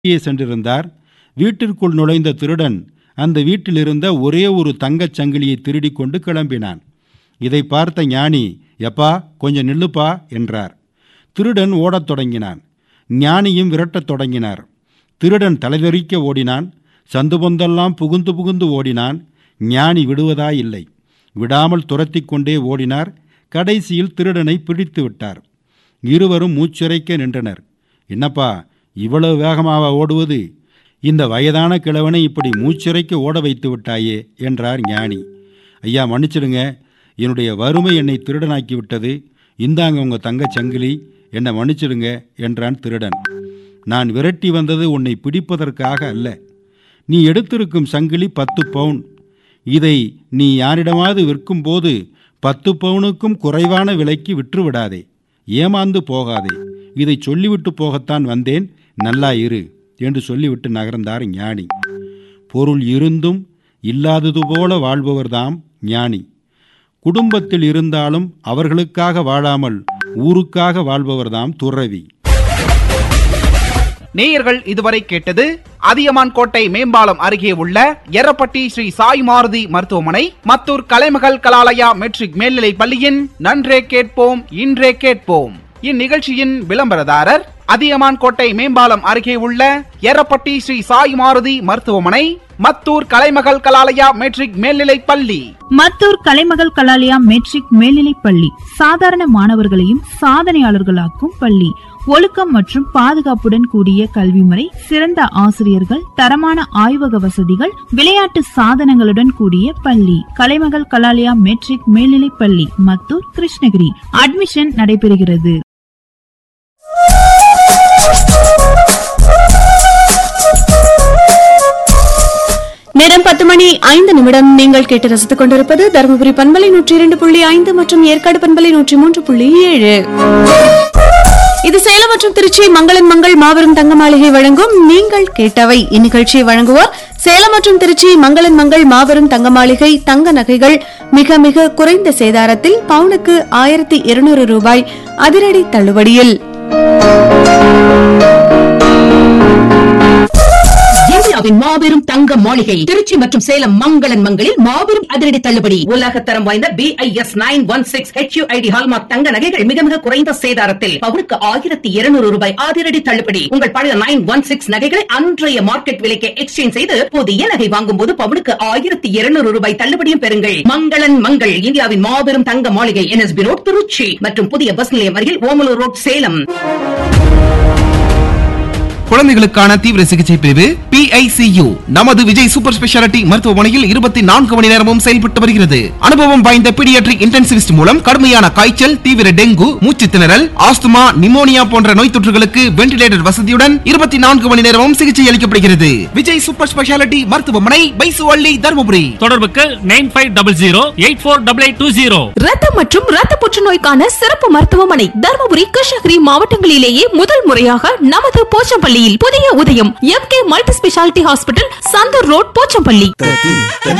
வெளியே சென்றிருந்தார் வீட்டிற்குள் நுழைந்த திருடன் அந்த வீட்டிலிருந்த ஒரே ஒரு தங்கச் சங்கிலியை திருடிக் கொண்டு கிளம்பினான் இதை பார்த்த ஞானி எப்பா கொஞ்சம் நில்லுப்பா என்றார் திருடன் ஓடத் தொடங்கினான் ஞானியும் விரட்டத் தொடங்கினார் திருடன் தலைதெறிக்க ஓடினான் சந்து பொந்தெல்லாம் புகுந்து புகுந்து ஓடினான் ஞானி விடுவதாயில்லை விடாமல் துரத்திக் கொண்டே ஓடினார் கடைசியில் திருடனை பிடித்து விட்டார் இருவரும் மூச்சிறைக்க நின்றனர் என்னப்பா இவ்வளவு வேகமாக ஓடுவது இந்த வயதான கிழவனை இப்படி மூச்சிறைக்க ஓட வைத்து விட்டாயே என்றார் ஞானி ஐயா மன்னிச்சிடுங்க என்னுடைய வறுமை என்னை திருடனாக்கி விட்டது இந்தாங்க உங்க தங்கச் சங்கிலி என்னை மன்னிச்சிடுங்க என்றான் திருடன் நான் விரட்டி வந்தது உன்னை பிடிப்பதற்காக அல்ல நீ எடுத்திருக்கும் சங்கிலி பத்து பவுன் இதை நீ யாரிடமாவது விற்கும்போது பத்து பவுனுக்கும் குறைவான விலைக்கு விற்று விடாதே ஏமாந்து போகாதே இதை சொல்லிவிட்டு போகத்தான் வந்தேன் நல்லா இரு என்று சொல்லிவிட்டு நகர்ந்தார் ஞானி பொருள் இருந்தும் இல்லாதது போல வாழ்பவர்தாம் ஞானி குடும்பத்தில் இருந்தாலும் அவர்களுக்காக வாழாமல் ஊருக்காக வாழ்பவர்தாம் துறவி நேயர்கள் இதுவரை கேட்டது அதியமான் கோட்டை மேம்பாலம் அருகே உள்ள எரப்பட்டி ஸ்ரீ சாய் மாருதி மருத்துவமனை மத்தூர் கலைமகள் கலாலயா மெட்ரிக் மேல்நிலை பள்ளியின் நன்றே கேட்போம் இன்றே கேட்போம் இந்நிகழ்ச்சியின் விளம்பரதாரர் அதியமான் கோட்டை மேம்பாலம் அருகே உள்ள எரப்பட்டி ஸ்ரீ சாய் மாருதி மருத்துவமனை மத்தூர் கலைமகள் கலாலயா மெட்ரிக் மேல்நிலை பள்ளி மத்தூர் கலைமகள் கலாலயா மெட்ரிக் மேல்நிலைப் பள்ளி சாதாரண மாணவர்களையும் சாதனையாளர்களாக்கும் பள்ளி ஒழுக்கம் மற்றும் பாதுகாப்புடன் கூடிய கல்வி முறை சிறந்த ஆசிரியர்கள் தரமான ஆய்வக வசதிகள் விளையாட்டு சாதனங்களுடன் கூடிய பள்ளி கலைமகள் கலாலயா மெட்ரிக் மேல்நிலைப் பள்ளி மத்தூர் கிருஷ்ணகிரி அட்மிஷன் நடைபெறுகிறது நேரம் பத்து மணி ஐந்து நிமிடம் நீங்கள் கேட்டு ரசித்துக் கொண்டிருப்பது தருமபுரி பண்பலை நூற்றி இரண்டு புள்ளி ஐந்து மற்றும் ஏற்காடு பண்பலை நூற்றி மூன்று புள்ளி ஏழு இது சேலம் மற்றும் திருச்சி மங்களன் மங்கள் மாபெரும் தங்க மாளிகை வழங்கும் நீங்கள் கேட்டவை இந்நிகழ்ச்சியை வழங்குவோர் சேலம் மற்றும் திருச்சி மங்களன் மங்கள் மாபெரும் தங்க மாளிகை தங்க நகைகள் மிக மிக குறைந்த சேதாரத்தில் பவுனுக்கு ஆயிரத்தி இருநூறு ரூபாய் அதிரடி தள்ளுபடியில் இந்தியாவின் மாபெரும் தங்க மாளிகை திருச்சி மற்றும் சேலம் மங்களன் மங்களில் மாபெரும் அதிரடி தள்ளுபடி உலக தரம் வாய்ந்த B I S nine one six HUID hallmark தங்க நகைகள் மிக மிக குறைந்த சேதாரத்தில் பவுனுக்கு ஆயிரத்தி இருநூறு ரூபாய் அதிரடி தள்ளுபடி உங்கள் பழைய நைன் ஒன் சிக்ஸ் நகைகளை அன்றைய மார்க்கெட் விலைக்கு எக்ஸ்சேஞ்ச் செய்து புதிய நகை வாங்கும் போது பவுனுக்கு ஆயிரத்தி இருநூறு ரூபாய் தள்ளுபடியும் பெறுங்கள் மங்களன் மங்கள் இந்தியாவின் மாபெரும் தங்க மாளிகை என்எஸ்பி ரோட் திருச்சி மற்றும் புதிய பஸ் நிலையம் அருகில் ஓமலூர் ரோட் சேலம் குழந்தைகளுக்கான தீவிர சிகிச்சை பிரிவு PICU நமது விஜய் சூப்பர் ஸ்பெஷாலிட்டி மருத்துவமனையில் இருபத்தி நான்கு மணி நேரமும் செயல்பட்டு வருகிறது அனுபவம் வாய்ந்த பீடியாட்ரிக் இன்டென்சிவிஸ்ட் மூலம் கடுமையான காய்ச்சல் தீவிர டெங்கு மூச்சு திணறல் ஆஸ்துமா நிமோனியா போன்ற நோய் தொற்றுகளுக்கு வென்டிலேட்டர் வசதியுடன் இருபத்தி நான்கு மணி நேரமும் சிகிச்சை அளிக்கப்படுகிறது விஜய் சூப்பர் ஸ்பெஷாலிட்டி மருத்துவமனை பைசுவள்ளி தருமபுரி தொடர்புக்கு nine five double zero eight four double eight two zero ரத்தம் மற்றும் ரத்த புற்றுநோய்க்கான சிறப்பு மருத்துவமனை தருமபுரி கிருஷ்ணகிரி மாவட்டங்களிலேயே முதல் முறையாக நமது போச்சம்பள்ளியில் புதிய உதயம் M K multi speciality hospital Santhur road Pochampalli